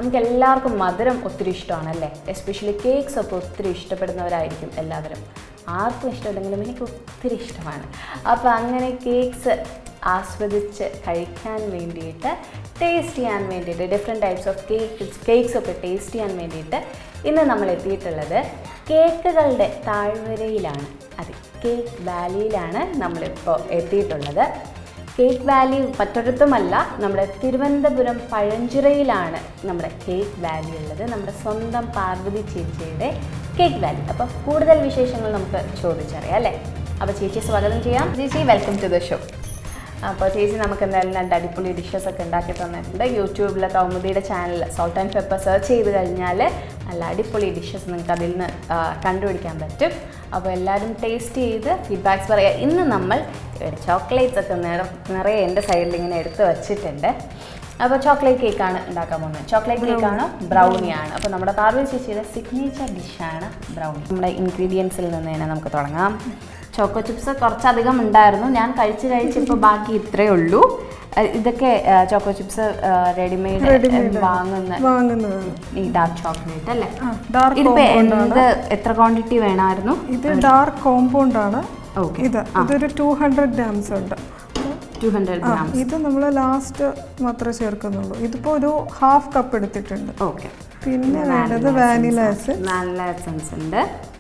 നമുക്ക് എല്ലാവർക്കും മധുരം ഒത്തിരി ഇഷ്ടമാണ് അല്ലേ എസ്പെഷ്യലി കേക്ക്സ് ഒക്കെ ഒത്തിരി ഇഷ്ടപ്പെടുന്നവരായിരിക്കും എല്ലാവരും ആർക്കും ഇഷ്ടമില്ലെങ്കിലും എനിക്ക് ഒത്തിരി ഇഷ്ടമാണ് അപ്പോൾ അങ്ങനെ കേക്ക്സ് ആസ്വദിച്ച് കഴിക്കാൻ വേണ്ടിയിട്ട് ടേസ്റ്റ് ചെയ്യാൻ വേണ്ടിയിട്ട് different types of cake cakes ഒക്കെ ടേസ്റ്റ് ചെയ്യാൻ വേണ്ടിയിട്ട് ഇന്ന് നമ്മൾ എത്തിയിട്ടുള്ളത് കേക്കുകളുടെ താഴ്വരയിലാണ് അതെ കേക്ക് വാലിയിലാണ് നമ്മളിപ്പോൾ എത്തിയിട്ടുള്ളത് കേക്ക് വാലി മറ്റൊരിടത്തുമല്ല നമ്മുടെ തിരുവനന്തപുരം പഴഞ്ചിറയിലാണ് നമ്മുടെ കേക്ക് വാലി ഉള്ളത് നമ്മുടെ സ്വന്തം പാർവതി ചേച്ചിയുടെ കേക്ക് വാലി അപ്പോൾ കൂടുതൽ വിശേഷങ്ങൾ നമുക്ക് ചോദിച്ചറിയാം അല്ലേ അപ്പോൾ ചേച്ചിയെ സ്വാഗതം ചെയ്യാം ചേച്ചി വെൽക്കം ടു ദ ഷോ അപ്പോൾ ചേച്ചി നമുക്ക് എന്തായാലും രണ്ട് അടിപൊളി ഡിഷസ് ഒക്കെ ഉണ്ടാക്കി തന്നിട്ടുണ്ട് യൂട്യൂബിലെ കൗമുദിയുടെ channel salt and pepper search ചെയ്ത് കഴിഞ്ഞാൽ നല്ല അടിപൊളി ഡിഷസ് നിങ്ങൾക്ക് അതിൽ നിന്ന് ആ, കണ്ടുപിടിക്കാൻ പറ്റും അപ്പോൾ എല്ലാവരും ടേസ്റ്റ് ചെയ്ത് ഫീഡ്ബാക്സ് പറയുക ഇന്ന് നമ്മൾ ചോക്ലേറ്റ്സ് ഒക്കെ നിറ നിറയെ എൻ്റെ സൈഡിൽ ഇങ്ങനെ എടുത്ത് വച്ചിട്ടുണ്ട് അപ്പോൾ ചോക്ലേറ്റ് കേക്കാണ് ഉണ്ടാക്കാൻ പോകുന്നത് ചോക്ലേറ്റ് കേക്കാണോ ബ്രൗണിയാണ് അപ്പോൾ നമ്മുടെ പാർവതി ചേച്ചിയുടെ സിഗ്നേച്ചർ ഡിഷാണ് ബ്രൗണി നമ്മുടെ ഇൻഗ്രീഡിയൻസിൽ നിന്ന് തന്നെ നമുക്ക് തുടങ്ങാം ചോക്കോ ചിപ്സ് കുറച്ചധികം ഉണ്ടായിരുന്നു ഞാൻ കഴിച്ച് കഴിച്ച് ഇപ്പോൾ ബാക്കി ഇത്രയേ ഉള്ളൂ അഹ് ഇതൊക്കെ അഹ് ചോക്കോ ചിപ്സ് റെഡിമെയ്ഡ് വാങ്ങുന്ന വാങ്ങുന്നതാണ് ഈ ഡാർക്ക് ചോക്ലേറ്റ് അല്ലേ ഡാർക്ക് ഇതിപ്പോ എന്ത് എത്ര ക്വാണ്ടിറ്റി വേണമായിരുന്നു ഇത് ഡാർക്ക് കോമ്പൗണ്ട് ആണ് ഓക്കെ ഇത് ഇതൊരു ടു ഹൺഡ്രഡ് ഗ്രാംസ് ഉണ്ട് ടു ഹൺഡ്രഡ് ആ, ഗ്രാം ഇത് നമ്മൾ ലാസ്റ്റ് മാത്രമേ ചേർക്കുന്നുള്ളൂ ഇതിപ്പോ ഒരു ഹാഫ് കപ്പ് എടുത്തിട്ടുണ്ട് ഓക്കെ പിന്നെ വേണ്ടത് വാനില എസൻസ് നല്ല എസൻസ് ഉണ്ട്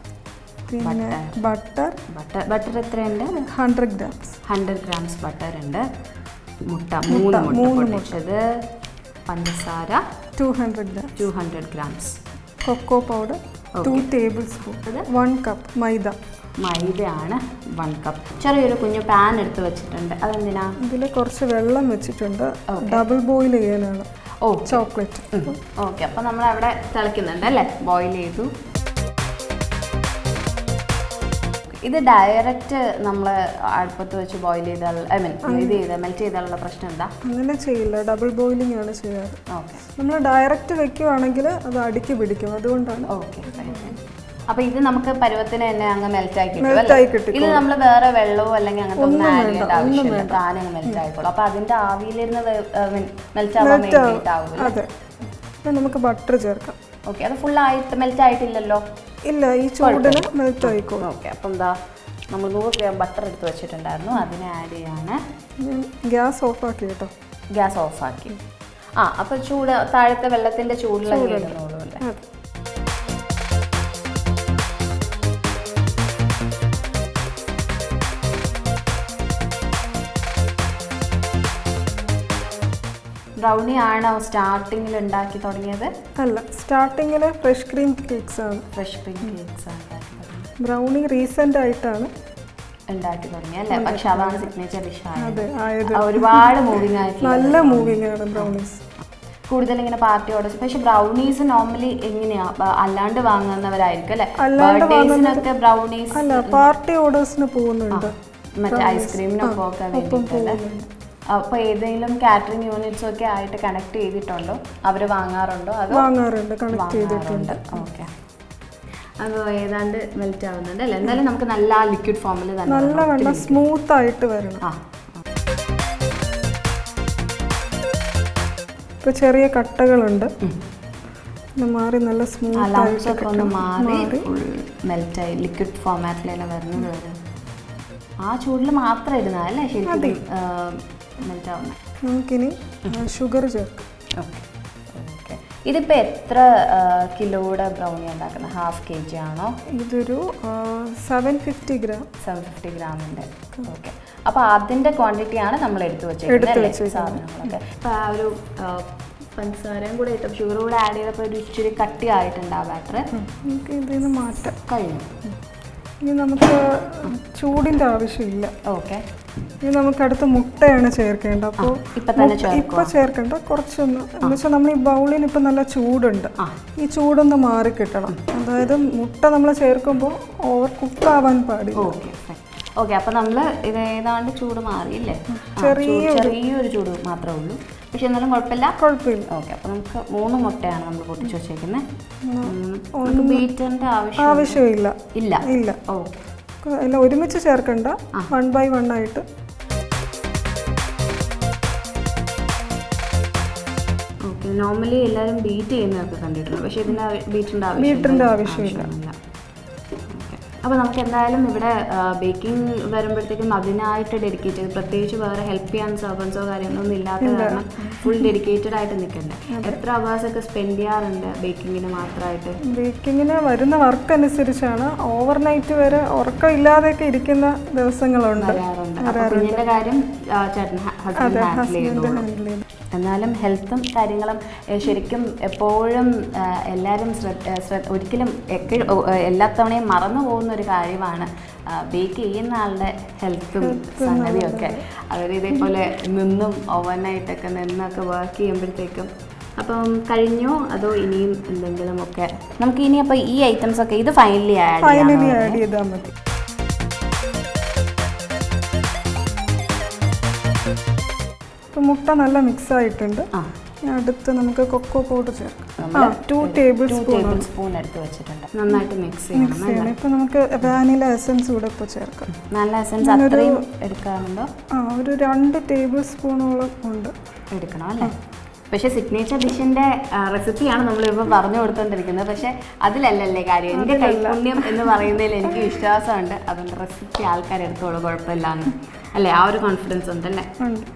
പിന്നെ ബട്ടർ ബട്ടർ ബട്ടർ എത്രയുണ്ട് hundred grams hundred grams butter ഉണ്ട് മുട്ട മൂന്ന് മുട്ട പൊട്ടിച്ചത് പഞ്ചസാര ടു ഹൺഡ്രഡ് ഗ്രാം ടു ഹൺഡ്രഡ് ഗ്രാംസ് cocoa powder two tablespoon one cup maida മൈദയാണ് വൺ കപ്പ് ചെറിയൊരു കുഞ്ഞു പാൻ എടുത്ത് വെച്ചിട്ടുണ്ട് അതെന്തിനാ ഇതിൽ കുറച്ച് വെള്ളം വെച്ചിട്ടുണ്ട് ഡബിൾ ബോയിൽ ചെയ്യാനാണ് ഓ ചോക്ലേറ്റ് ഓക്കെ അപ്പോൾ നമ്മൾ അവിടെ തിളയ്ക്കുന്നുണ്ട് അല്ലേ ബോയിൽ ചെയ്തു ഇത് ഡയറക്റ്റ് നമ്മൾ അടുപ്പത്ത് വെച്ച് ബോയിൽ ചെയ്താൽ ഐ മീൻ ഇത് ചെയ്ത് മെൽറ്റ് ചെയ്താലുള്ള പ്രശ്നം എന്താ അങ്ങനെ ചെയ്യില്ല ഡബിൾ ബോയിലിംഗ് ആണ് ചെയ്യാറ് ഓക്കെ നമ്മൾ ഡയറക്റ്റ് വെക്കുവാണെങ്കിൽ അത് അടുക്കി പിടിക്കും അതുകൊണ്ടാണ് ഓക്കെ അപ്പൊ ഇത് നമുക്ക് പരുവത്തിന് തന്നെ അങ്ങ് മെൽറ്റ് ആക്കി കിട്ടും Melt അല്ലേ? ആയി കിട്ടിക്കോളും. ഇത് നമ്മൾ വേറെ വെള്ളമോ അല്ലെങ്കിൽ അങ്ങനത്തെ ഒന്നും ആഡ് ചെയ്യേണ്ട ആവശ്യമില്ല താനെ അങ്ങ് മെൽറ്റ് ആയിക്കോളും അപ്പൊ അതിന്റെ ആവിയിലിരുന്ന് മെൽറ്റ് ആവാൻ വേണ്ടിയിട്ടാവും അതെ ഇപ്പം നമുക്ക് ബട്ടർ ചേർക്കാം ഓക്കെ അത് ഫുൾ ആയിട്ട് മെൽറ്റ് ആയിട്ടില്ലല്ലോ ഇല്ല ഈ ചൂടിന് മെൽറ്റ് ആയിക്കോളും ഓക്കെ അപ്പം എന്താ നമ്മൾ നൂറ് ഗ്രാം ബട്ടർ എടുത്ത് വെച്ചിട്ടുണ്ടായിരുന്നു അതിനെ ആഡ് ചെയ്യാണ് ഞാൻ ഗ്യാസ് ഓഫ് ആക്കി കേട്ടോ ഗ്യാസ് ഓഫാക്കി ആ അപ്പോൾ ചൂട് താഴത്തെ വെള്ളത്തിന്റെ ചൂടിലങ്ങ് ഇടുന്നുള്ളൂ അല്ലേ അതെ ബ്രൗണി ആണോ സ്റ്റാർട്ടിങ്ങിൽ ഉണ്ടാക്കി തുടങ്ങിയത് അല്ല സ്റ്റാർട്ടിങ്ങിൽ ഫ്രഷ് ക്രീം കേക്ക്സ് ആണ് ഫ്രഷ് ക്രീം കേക്ക്സ് ആണ് ഉണ്ടാക്കി തുടങ്ങിയത് ബ്രൗണി റീസെൻ്റ് ആയിട്ടാണ് ഉണ്ടാക്കി തുടങ്ങി അല്ലേ പക്ഷെ അതാണ് സിഗ്നേച്ചർ ഡിഷ് ആയത് അതെ ആയത് ഒരുപാട് മൂവിങ് ആയിട്ടുള്ള നല്ല മൂവിങ് ആണ് ബ്രൗണീസ് കൂടുതൽ ഇങ്ങനെ പാർട്ടി ഓർഡേഴ്സ് പക്ഷെ ബ്രൗണീസ് നോർമലി എങ്ങനെയാ ബ- അല്ലാണ്ട് വാങ്ങുന്നവരായിരിക്കും അല്ലേ അല്ലാണ്ട് ബർത്ത്ഡേസിനൊക്കെ ബ്രൗണീസ് അല്ല പാർട്ടി ഓർഡേഴ്സിന് പോകുന്നുണ്ട് മറ്റേ ഐസ്ക്രീമിനൊപ്പം ഒക്കെ വേണ്ടിയിട്ടല്ലേ അപ്പോൾ ഏതെങ്കിലും കാറ്ററിംഗ് യൂണിറ്റ്സ് ഒക്കെ ആയിട്ട് കണക്ട് ചെയ്തിട്ടുണ്ടോ അവർ വാങ്ങാറുണ്ടോ അതോ വാങ്ങാറുണ്ട് കണക്ട് ചെയ്തിട്ടുണ്ട് വാങ്ങാറുണ്ട് ഓക്കെ അപ്പോൾ ഏതാണ്ട് മെൽറ്റ് ആവുന്നുണ്ട് അല്ലേ എന്തായാലും നമുക്ക് നല്ല ലിക്വിഡ് ഫോമിൽ തന്നെ നല്ല വെണ്ണ സ്മൂത്ത് ആയിട്ട് വരണം ആ ഇപ്പൊ ചെറിയ കട്ടകളുണ്ട് ഇത് മാറി നല്ല ആ സ്മൂത്ത് ലംസ് ഒക്കെ ഒന്ന് മാറി ഫുൾ മെൽറ്റായി ലിക്വിഡ് ഫോമാറ്റിൽ തന്നെ വരുന്നത് വരെ ആ ചൂടിൽ മാത്രം ഇടുന്ന അല്ലേ ശരിക്കും മെൽറ്റ് ആവുന്നത് നമുക്കിനി ഷുഗർ ചേർക്കാം ഓക്കെ ഓക്കെ ഇതിപ്പോൾ എത്ര കിലോയുടെ ബ്രൗണി ഉണ്ടാക്കുന്നത് ഹാഫ് കെ ജി ആണോ ഇതൊരു seven fifty gram seven fifty ഗ്രാമിൻ്റെ ഓക്കെ അപ്പോൾ അതിൻ്റെ ക്വാണ്ടിറ്റിയാണ് നമ്മൾ എടുത്തു വെച്ചേക്കുന്നത് അല്ലേ സാധനങ്ങളൊക്കെ അപ്പോൾ ആ ഒരു ആ, പഞ്ചസാരയും കൂടെ ഇട്ടപ്പോൾ ഷുഗർ കൂടെ ആഡ് ചെയ്തപ്പോൾ ഒരു ഇച്ചിരി കട്ടി ആയിട്ടുണ്ട് ആ ബാറ്റർ നമുക്ക് ഇതിൽ നിന്ന് മാറ്റാം കഴിഞ്ഞു ഇനി നമുക്ക് ചൂടിൻ്റെ ആവശ്യമില്ല ഓക്കെ ഇനി നമുക്ക് അടുത്ത് മുട്ടയാണ് ചേർക്കേണ്ടത് അപ്പോൾ ഇപ്പൊ തന്നെ ഇപ്പൊ ചേർക്കണ്ട കുറച്ചൊന്ന് എന്ന് വെച്ചാൽ നമ്മൾ ഈ ബൗളിന് ഇപ്പൊ നല്ല ചൂടുണ്ട് ആ. ഈ ചൂടൊന്ന് മാറി കിട്ടണം അതായത് മുട്ട നമ്മൾ ചേർക്കുമ്പോൾ ഓവർ കുക്ക് ആവാൻ പാടില്ല ഓക്കെ ഓക്കെ അപ്പോൾ നമ്മൾ ഇത് ഏതാണ്ട് ചൂട് മാറിയില്ലേ ആ, ചൂട് ചെറിയൊരു ചൂട് മാത്രമേ ഉള്ളൂ പക്ഷെ എന്നാലും കുഴപ്പമില്ല കുഴപ്പമില്ല ഓക്കെ അപ്പോൾ നമുക്ക് മൂന്ന് മുട്ടയാണ് നമ്മൾ പൊട്ടിച്ച് വെച്ചേക്കുന്നത് നമുക്ക് ബീറ്ററിൻ്റെ ആവശ്യം ആവശ്യമില്ല ഇല്ല ഇല്ല ഓക്കെ എല്ലാം ഒരുമിച്ച് ചേർക്കണ്ട വൺ ബൈ വൺ ആയിട്ട് ഓക്കെ നോർമലി എല്ലാവരും ബീറ്റ് ചെയ്യുന്നതൊക്കെ കണ്ടിട്ടുണ്ട് പക്ഷേ ഇതിന് ബീറ്റിൻ്റെ ആവശ്യം ബീറ്ററിൻ്റെ ആവശ്യമില്ല. അപ്പോൾ നമുക്ക് എന്തായാലും ഇവിടെ ബേക്കിംഗ് വരുമ്പോഴത്തേക്കും അതിനായിട്ട് ഡെഡിക്കേറ്റ് ചെയ്ത് പ്രത്യേകിച്ച് വേറെ ഹെൽപ്പ് ചെയ്യാൻ സർവൻസോ കാര്യങ്ങളൊന്നും ഇല്ലാത്ത കാരണം ഫുൾ ഡെഡിക്കേറ്റഡ് ആയിട്ട് നിൽക്കണ്ടേ എത്ര അവേഴ്സ് ഒക്കെ സ്പെൻഡ് ചെയ്യാറുണ്ട് ബേക്കിങ്ങിന് മാത്രമായിട്ട് ബേക്കിങ്ങിന് വരുന്ന വർക്ക് അനുസരിച്ചാണ് ഓവർനൈറ്റ് വരെ ഉറക്കം ഇല്ലാതെയൊക്കെ ഇരിക്കുന്ന ദിവസങ്ങളുണ്ട് വരാറുണ്ട് അപ്പോൾ കുഞ്ഞിൻ്റെ കാര്യം ആ, ചേട്ടൻ ഹസ്ബൻഡ് ഹാൻഡിൽ ചെയ്തോളൂ handle ചെയ്ത്. എന്നാലും ഹെൽത്തും കാര്യങ്ങളും ഏഹ്, ശരിക്കും എപ്പോഴും ഏഹ്, എല്ലാവരും ശ്രദ്ധ ഏഹ്, ശ്രദ്ധ ഒരിക്കലും എപ്പോഴും എല്ലാ തവണയും മറന്നു പോകുന്ന ഒരു കാര്യമാണ് ബേക്ക് ചെയ്യുന്ന ആളുടെ ഹെൽത്തും സംഗതിയൊക്കെ അവർ ഇതേപോലെ നിന്നും ഓവർനൈറ്റൊക്കെ നിന്നൊക്കെ വർക്ക് ചെയ്യുമ്പോഴത്തേക്കും അപ്പം കഴിഞ്ഞോ അതോ ഇനിയും എന്തെങ്കിലും ഒക്കെ നമുക്ക് ഇനി അപ്പോൾ ഈ ഐറ്റംസ് ഒക്കെ ഇത് ഫൈനലി ആഡ് ഫൈനലി ആഡ് ചെയ്താൽ മതി ഇപ്പം മുട്ട നല്ല മിക്സ് ആയിട്ടുണ്ട് ആ ഇനി അടുത്ത് നമുക്ക് കൊക്കോ പൗഡർ ചേർക്കാം ആ നമ്മള് two table two spoon tablespoon എടുത്ത് വെച്ചിട്ടുണ്ട് നന്നായിട്ട് മിക്സ് ചെയ്യണം മിക്സ് ചെയ്യണം ഇപ്പം നമുക്ക് വാനില എസൻസ് കൂടെ ഇപ്പോൾ ചേർക്കാം നല്ല എസൻസ് അത്രയും എടുക്കാറുണ്ടോ ആ ഒരു രണ്ട് ടേബിൾ സ്പൂണോളം ഉണ്ട് എടുക്കണം അല്ലേ പക്ഷെ സിഗ്നേച്ചർ ഡിഷിന്റെ റെസിപ്പിയാണ് നമ്മളിപ്പോൾ പറഞ്ഞു കൊടുത്തോണ്ടിരിക്കുന്നത് പക്ഷെ അതിലല്ലല്ലേ കാര്യം എൻ്റെ കൈപുണ്യം എന്ന് പറയുന്നതിൽ എനിക്ക് വിശ്വാസമുണ്ട് അതുകൊണ്ട് റെസിപ്പി ആൾക്കാർ എടുത്തോളൂ കുഴപ്പമില്ലാന്ന് അല്ലേ ആ ഒരു കോൺഫിഡൻസ് ഉണ്ടല്ലേ ഉണ്ട്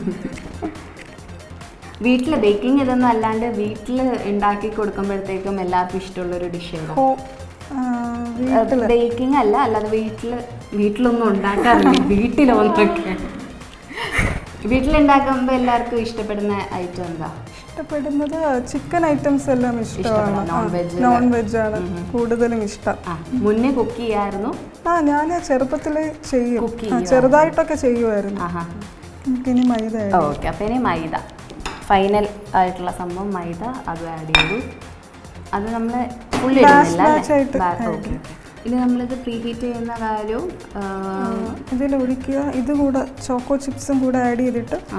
വീട്ടിൽ ബേക്കിംഗ് ഇതൊന്നും അല്ലാണ്ട് വീട്ടിൽ ഉണ്ടാക്കി കൊടുക്കുമ്പോഴത്തേക്കും എല്ലാവർക്കും ഇഷ്ടമുള്ള ഒരു ഡിഷ് ഏതാ ഓ ആ, വീട്ടിൽ ബേക്കിംഗ് അല്ല അല്ലാതെ വീട്ടിൽ വീട്ടിലൊന്നും ഉണ്ടാക്കാറില്ല വീട്ടിലൊന്നൊക്കെ വീട്ടിലുണ്ടാക്കുമ്പോൾ എല്ലാവർക്കും ഇഷ്ടപ്പെടുന്ന ഐറ്റം എന്താ ഇഷ്ടപ്പെടുന്നത് ചിക്കൻ ഐറ്റംസ് എല്ലാം ഇഷ്ടമാണ് ഇഷ്ടപ്പെടും. Non-veg ല്. നോൺ വെജ് ആണ് കൂടുതലും ഇഷ്ടം ആ മുന്നേ കുക്ക് ചെയ്യായിരുന്നു ആ ഞാൻ ചെറുപ്പത്തിൽ ചെയ്യും Cook ആ, ചെയ്യുവാ. ചെറുതായിട്ടൊക്കെ ചെയ്യുമായിരുന്നു ആഹാ നമുക്കിനി മൈദ add ചെയ്യാം. ഓക്കെ അപ്പോൾ ഇനി മൈദ ഫൈനൽ ആയിട്ടുള്ള സംഭവം മൈദ അത് ആഡ് ചെയ്തു അത് നമ്മൾ ഫുൾ Batch batch ആയിട്ട് ഇടുന്നില്ല ഓക്കെ ഇനി നമ്മളിത് പ്രീ ഹീറ്റ് ചെയ്യുന്ന കാര്യവും ആ, ഇതിൽ ഒഴിക്കുക ഇത് കൂടെ ചോക്കോ ചിപ്സും കൂടെ ആഡ് ചെയ്തിട്ട് ആ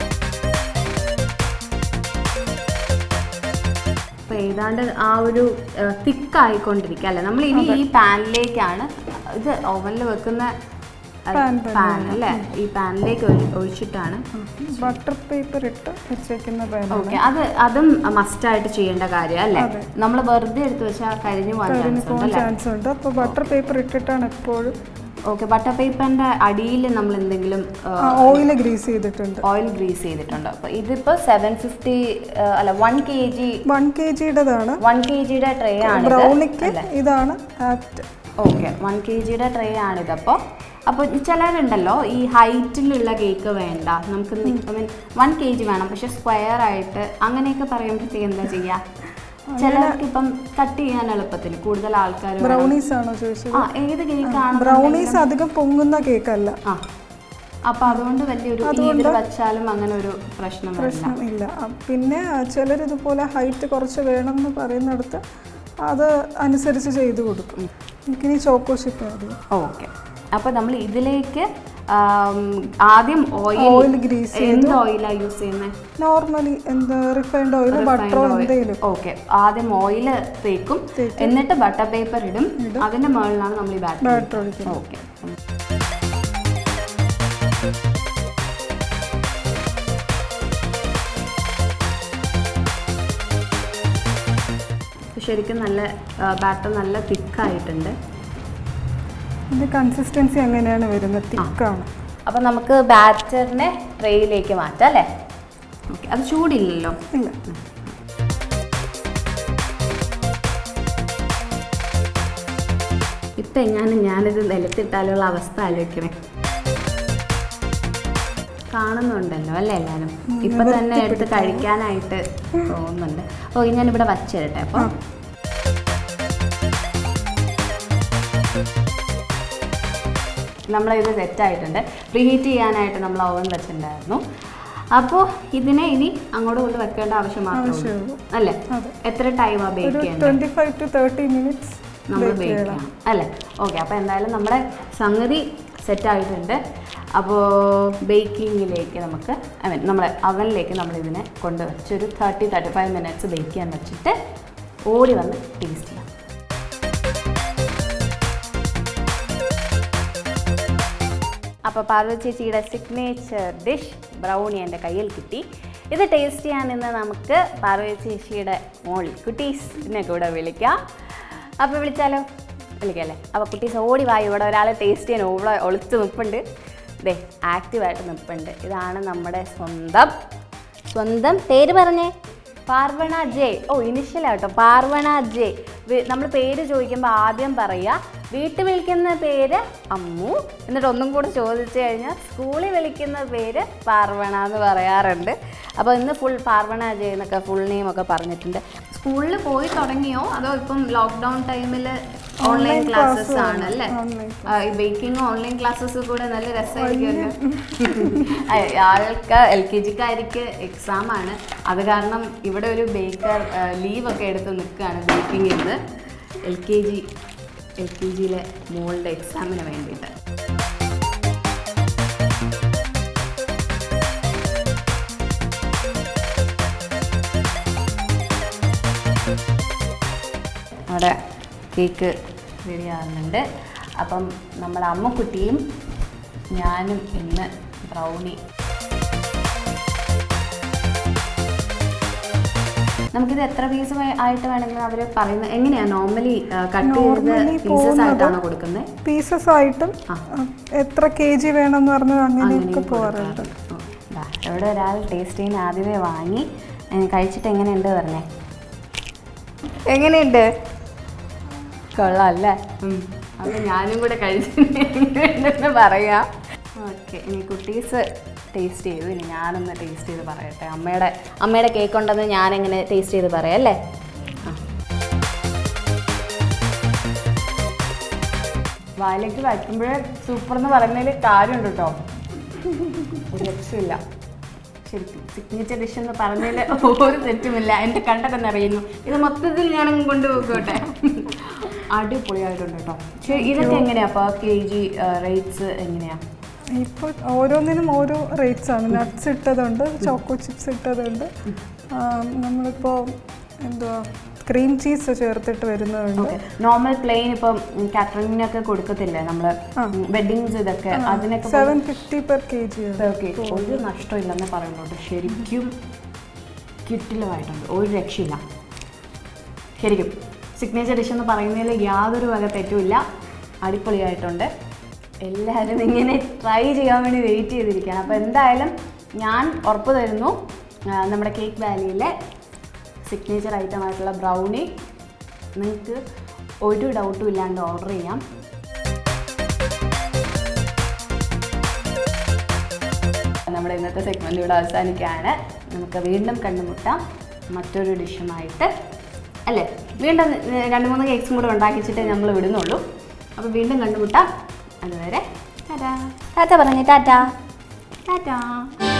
അപ്പോൾ ഏതാണ്ട് ആ ഒരു തിക്ക് ആയിക്കൊണ്ടിരിക്കുക അല്ലേ നമ്മൾ ഇനി ഈ പാനിലേക്കാണ് ഇത് ഓവനിൽ വെക്കുന്ന Pan പാൻ അല്ലേ ഈ പാനിലേക്ക് ഒഴിച്ചിട്ടാണ് ബട്ടർ പേപ്പർ ഇട്ട് വെച്ചേക്കുന്ന പാനാണ് ഓക്കെ അത് അതും മസ്റ്റായിട്ട് ചെയ്യേണ്ട കാര്യം അല്ലേ നമ്മൾ വെറുതെ എടുത്ത് വെച്ചാൽ കഴിഞ്ഞു പോകാൻ ചാൻസ് ഉണ്ട് അല്ലേ ചാൻസ് ഉണ്ട് അപ്പോൾ ബട്ടർ പേപ്പർ ഇട്ടിട്ടാണ് എപ്പോഴും ഓക്കെ ബട്ടർ പേപ്പറിന്റെ അടിയിൽ നമ്മൾ എന്തെങ്കിലും ഓയിൽ ഗ്രീസ് ചെയ്തിട്ടുണ്ട് ഓയിൽ ഗ്രീസ് ചെയ്തിട്ടുണ്ട് അപ്പോൾ ഇതിപ്പോൾ സെവൻ ഫിഫ്റ്റി അല്ല one K G one K ജിയുടേതാണ് വൺ കെ ജിയുടെ ട്രേ ആണ് ബ്രൗണിക്ക് ഇതാണ് ആപ്റ്റ് ഓക്കെ വൺ കെ ജിയുടെ ട്രേ ആണിതപ്പോൾ അപ്പോൾ ചിലരുണ്ടല്ലോ ഈ ഹൈറ്റിലുള്ള കേക്ക് വേണ്ട നമുക്ക് I mean one K G വേണം പക്ഷെ സ്ക്വയർ ആയിട്ട് അങ്ങനെയൊക്കെ പറയുമ്പോഴത്തേക്ക് എന്താ ചെയ്യുക ചിലർക്ക് ഇപ്പം കട്ട് ചെയ്യാൻ എളുപ്പത്തിൽ കൂടുതൽ ആൾക്കാർ ബ്രൗണീസ് ആണോ ചോദിച്ചത് ആ ഏത് കേക്കാണ് ബ്രൗണീസ് അധികം പൊങ്ങുന്ന കേക്കല്ല ആ അപ്പോൾ അതുകൊണ്ട് വലിയൊരു ഈ ഇതിൽ വെച്ചാലും അങ്ങനെ ഒരു പ്രശ്നം വരില്ല പ്രശ്നം ഇല്ല ആ, പിന്നെ ചിലർ ഇതുപോലെ ഹൈറ്റ് കുറച്ച് വേണം എന്ന് പറയുന്നിടത്ത് അത് അനുസരിച്ച് ചെയ്ത് കൊടുക്കും എനിക്കിനി ചോക്കോ ഷിപ്പ് ആഡ് ചെയ്യാം ഓക്കെ അപ്പോൾ നമ്മൾ ഇതിലേക്ക് ആം, ആദ്യം ഓയിൽ ഓയിൽ ഗ്രീസ് എന്ത് ഓയിലാണ് യൂസ് ചെയ്യുന്നത് നോർമലി എന്താ റിഫൈൻഡ് ഓയിൽ ബട്ടറോ എന്തെങ്കിലും ഓക്കെ ആദ്യം ഓയിൽ തേക്കും എന്നിട്ട് ബട്ടർ പേപ്പർ ഇടും അതിന്റെ മുകളിലാണ് നമ്മൾ ഈ ബാറ്റർ ബാറ്റർ ഒഴിക്കുന്നത് ഓക്കെ ശരിക്കും നല്ല ബാറ്റർ നല്ല തിക്കായിട്ടുണ്ട് ഇതിന്റെ കൺസിസ്റ്റൻസി എങ്ങനെയാണ് വരുന്നത് തിക്കാണ് അപ്പം നമുക്ക് ബാറ്ററിനെ ട്രേയിലേക്ക് മാറ്റാം അല്ലേ ഓക്കെ അത് ചൂടില്ലല്ലോ ഇല്ല ഇപ്പം എങ്ങാനും ഞാനിത് നിലത്തിട്ടാലുള്ള അവസ്ഥ ആലോചിക്കണേ കാണുന്നുണ്ടല്ലോ അല്ലേ എല്ലാവരും ഇപ്പം തന്നെ എടുത്ത് കഴിക്കാനായിട്ട് തോന്നുന്നുണ്ട് ഓക്കെ ഞാനിവിടെ വച്ചിരട്ടെ അപ്പോൾ നമ്മളിത് സെറ്റായിട്ടുണ്ട് പ്രീഹീറ്റ് ചെയ്യാനായിട്ട് നമ്മൾ ഓവൻ വെച്ചിട്ടുണ്ടായിരുന്നു അപ്പോൾ ഇതിനെ ഇനി അങ്ങോട്ട് കൊണ്ട് വെക്കേണ്ട ആവശ്യം മാത്രമേ ഉള്ളൂ ആവശ്യമുള്ളൂ. അല്ലേ അതെ. എത്ര ടൈമാണ് ബേക്ക് ഒരു ചെയ്യേണ്ടത് twenty five to thirty minutes നമ്മൾ ബേക്ക് ചെയ്യണം അല്ലേ ഓക്കെ അപ്പോൾ എന്തായാലും നമ്മുടെ സംഗതി സെറ്റ് ആയിട്ടുണ്ട് അപ്പോൾ ബേക്കിങ്ങിലേക്ക് നമുക്ക് ഐ മീൻ നമ്മുടെ അവനിലേക്ക് നമ്മൾ ഇതിനെ കൊണ്ട് വെച്ച് ഒരു thirty thirty five minutes bake ചെയ്യാൻ വെച്ചിട്ട് ഓടി വന്ന് ടേസ്റ്റ് ചെയ്യാം അപ്പോൾ പാർവതി ചേച്ചിയുടെ സിഗ്നേച്ചർ ഡിഷ് ബ്രൗണി എൻ്റെ കയ്യിൽ കിട്ടി ഇത് ടേസ്റ്റ് ചെയ്യാൻ ഇന്ന് നമുക്ക് പാർവതി ചേച്ചിയുടെ മോൾ കുട്ടീസിനെ കൂടെ വിളിക്കാം അപ്പോൾ വിളിച്ചാലോ വിളിക്കാല്ലേ അപ്പോൾ കുട്ടീസ് ഓടി വായി ഇവിടെ ഒരാൾ ടേസ്റ്റ് ചെയ്യാൻ ഓളെ ഒളിച്ച് നിൽപ്പുണ്ട് ദേ ആക്റ്റീവായിട്ട് നിൽപ്പുണ്ട് ഇതാണ് നമ്മുടെ സ്വന്തം സ്വന്തം പേര് പറഞ്ഞേ പാർവണ ജെ ഓ ഇനിഷ്യൽ ആട്ടോ പാർവണ ജെ നമ്മൾ പേര് ചോദിക്കുമ്പോൾ ആദ്യം പറയുക വീട്ടിൽ വിളിക്കുന്ന പേര് അമ്മു എന്നിട്ട് ഒന്നും കൂടെ ചോദിച്ചു കഴിഞ്ഞാൽ സ്കൂളിൽ വിളിക്കുന്ന പേര് പാർവണ എന്ന് പറയാറുണ്ട് അപ്പോൾ ഇന്ന് ഫുൾ പാർവണ ജെ എന്നൊക്കെ ഫുൾ നെയിം ഒക്കെ പറഞ്ഞിട്ടുണ്ട് സ്കൂളിൽ പോയി തുടങ്ങിയോ അതോ ഇപ്പം ലോക്ക്ഡൗൺ ടൈമിൽ ഓൺലൈൻ ക്ലാസ്സസ് ആണ് അല്ലേ Online ആ, ഈ ബേക്കിംഗ് ഓൺലൈൻ ക്ലാസ്സസ് കൂടെ നല്ല രസമായിരിക്കുമല്ലോ ആൾക്ക് എൽ കെ ജിക്കാർക്ക് എക്സാം ആണ് അത് കാരണം ഇവിടെ ഒരു ബേക്കർ ലീവ് ഒക്കെ എടുത്ത് നിൽക്കുകയാണ് ബേക്കിംഗിൽ നിന്ന് L K G L K ജിയിലെ മോളുടെ എക്സാമിന് വേണ്ടിയിട്ട് അവിടെ കേക്ക് റെഡി ആകുന്നുണ്ട് അപ്പം നമ്മുടെ അമ്മക്കുട്ടിയും ഞാനും ഇന്ന് ബ്രൗണി നമുക്കിത് എത്ര പീസ് ആയിട്ട് വേണമെങ്കിലും അവർ പറയുന്നത് എങ്ങനെയാണ് നോർമലി കട്ട് ചെയ്ത് Normally പീസസ് പോകുന്നത് ആയിട്ടാണോ കൊടുക്കുന്നത് പീസസ് ആയിട്ടും ആ. ആ, എത്ര കെ ജി വേണമെന്ന് പറഞ്ഞാൽ അങ്ങനെയൊക്കെ അങ്ങനെയും പോകാറുണ്ട് കൊടുക്കാറുണ്ട്. ഓ, ദാ, ഇവിടെ ഒരാൾ ടേസ്റ്റ് ചെയ്യുന്ന ആദ്യമേ വാങ്ങി ഏ, കഴിച്ചിട്ട് എങ്ങനെയുണ്ട് പറഞ്ഞേ എങ്ങനെയുണ്ട് കൊള്ളാം അല്ലേ അപ്പം ഞാനും കൂടെ കഴിച്ചിട്ടുണ്ടെന്ന് പറയാം ഓക്കെ ഇനി കുട്ടീസ് ടേസ്റ്റ് ചെയ്തു ഇനി ഞാനൊന്ന് ടേസ്റ്റ് ചെയ്ത് പറയട്ടെ അമ്മയുടെ അമ്മയുടെ കേക്ക് ഉണ്ടെന്ന് ഞാനെങ്ങനെ ടേസ്റ്റ് ചെയ്ത് പറയാം അല്ലേ ആ വായിലേക്ക് വയ്ക്കുമ്പോഴേ സൂപ്പർ എന്ന് പറയുന്നതിൽ കാര്യമുണ്ട് കേട്ടോ ഒരു രക്ഷയില്ല ശരിക്കും സിഗ്നേച്ചർ ഡിഷ് എന്ന് പറഞ്ഞതിൽ ഒരു തെറ്റുമില്ല എൻ്റെ കണ്ടൊക്കെ അറിയുന്നു ഇത് മൊത്തത്തിൽ ഞാനങ്ങ് കൊണ്ടുപോകട്ടെ അടിപൊളിയായിട്ടുണ്ട് കേട്ടോ ശരി ഇതൊക്കെ എങ്ങനെയാ അപ്പോൾ കെ ജി റേറ്റ്സ് എങ്ങനെയാ ഇപ്പോൾ ഓരോന്നിനും ഓരോ റേറ്റ്സ് ആണ് നട്ട്സ് ഇട്ടതുണ്ട് ചോക്കോ ചിപ്സ് ഇട്ടതുണ്ട് ആ, നമ്മളിപ്പോൾ എന്തുവാ ക്രീം ചീസ് ചേർത്തിട്ട് വരുന്നതുണ്ട് ഓക്കെ നോർമൽ പ്ലെയിൻ ഇപ്പം കാറ്ററിങ്ങിനൊക്കെ കൊടുക്കത്തില്ലേ നമ്മൾ വെഡിങ്സ് ഇതൊക്കെ അതിനൊക്കെ seven fifty per K G ആണ് ഓക്കെ ഒരു നഷ്ടമില്ലെന്ന് പറയുന്നുണ്ട് ശരിക്കും കിട്ടിലുമായിട്ടുണ്ട് ഒരു രക്ഷയില്ല ശരിക്കും സിഗ്നേച്ചർ ഡിഷ് എന്ന് പറയുന്നതിൽ യാതൊരു വക തെറ്റുമില്ല അടിപൊളിയായിട്ടുണ്ട് എല്ലാവരും ഇങ്ങനെ ട്രൈ ചെയ്യാൻ വേണ്ടി വെയിറ്റ് ചെയ്തിരിക്കുകയാണ് അപ്പോൾ എന്തായാലും ഞാൻ ഉറപ്പ് തരുന്നു ആ, നമ്മുടെ കേക്ക് വാലിയിലെ സിഗ്നേച്ചർ ഐറ്റം ആയിട്ടുള്ള ബ്രൗണി നിങ്ങൾക്ക് ഒരു ഡൗട്ടും ഇല്ലാണ്ട് ഓർഡർ ചെയ്യാം നമ്മുടെ ഇന്നത്തെ സെഗ്മെന്റ് ഇവിടെ അവസാനിക്കുകയാണ് നമുക്ക് വീണ്ടും കണ്ടുമുട്ടാം മറ്റൊരു ഡിഷുമായിട്ട് അല്ലേ വീണ്ടും ഏർ രണ്ട് മൂന്ന് കേക്ക്സും കൂടെ ഉണ്ടാക്കിച്ചിട്ടേ നമ്മൾ വിടുന്നുള്ളൂ അപ്പോൾ വീണ്ടും കണ്ടുമുട്ടാം അതുവരെ ടാറ്റാ ടാറ്റ പറഞ്ഞു ടാറ്റാ ടാറ്റാ